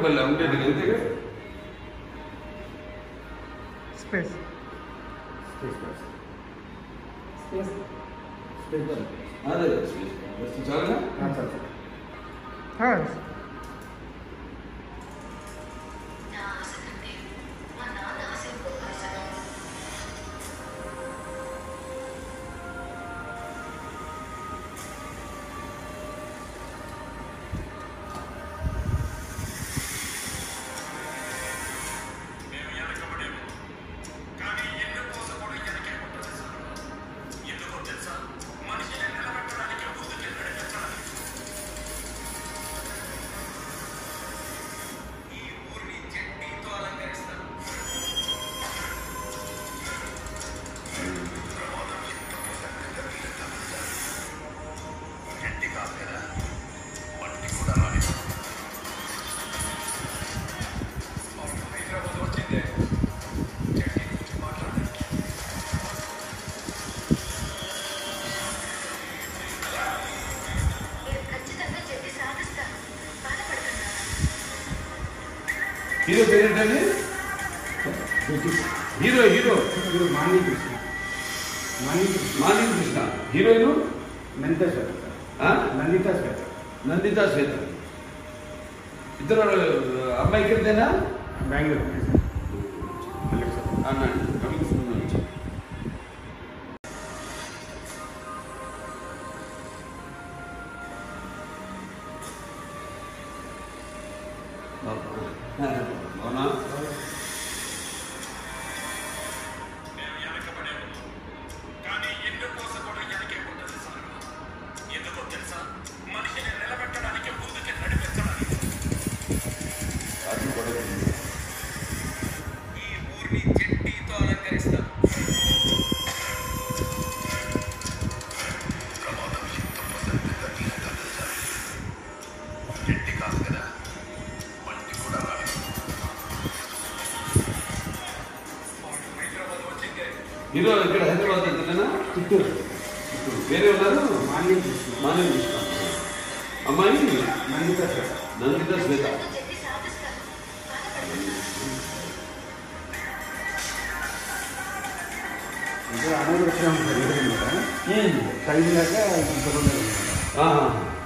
లోపల ఉండేది అంతేగా స్పేస్ అదే చాలా నా ఆశ కంటే మా నాన్న ఆశ ఎక్కువ ఆశ మేము వెనకబడేము కానీ ఎందుకోసం కూడా వెనకే ఉంటుంది సార్ ఎందుకో తెలుసా మనిషిని నిలబెట్టడానికి ముందుకి నడిపించడానికి ఈ ఊరిని చెట్టితో అలంకరిస్తారు చెట్టి కాదు కదా మట్టి కూడా రాని హైదరాబాద్ వచ్చిందే చెట్టి గురించి మాట్లాడడానికి మీరు ఖచ్చితంగా చెప్పి సాధిస్తారు బాధపడకండి హీరో పేరేంటండి hero hero Mani Krishna Mani Krishna morning Krishna heroine Nanditha Swetha ఆ? నందిత శ్వేత నందిత శ్వేత ఇద్దరు అమ్మాయి ఇక్కడిదేనా బెంగళూరు అన్నాడు కలుగుతున్నాను అవునా మేము వెనకబడేము కానీ ఎందుకోసం కూడా వెనకే ఉంటుంది సార్ ఎందుకో తెలుసా మనిషిని నిలబెట్టడానికి ముందుకి నడిపించడానికి అది కూడా ఈ ఊరిని చెట్టితో అలంకరిస్తారు ప్రమాదం ఎంత ప్రసక్తిగా తీసుకెళ్తారు చెట్టి కాదు కదా మట్టి కూడా రాలేదు హైదరాబాద్ వచ్చిందే హీరో ఇక్కడ హైదరాబాద్ అంతేనా చిత్తూరు వేరే ఉన్నారు మాని కృష్ణ మార్నింగ్ కృష్ణ అమ్మాయి నందిత శ్వేత నందిత శ్వేత ఖచ్చితంగా చెప్పి సాధిస్తారు బాధపడకండి ఇది అనాథ వచ్చినాము కదా తగిలినాక ఇంతకుండా ఆహా.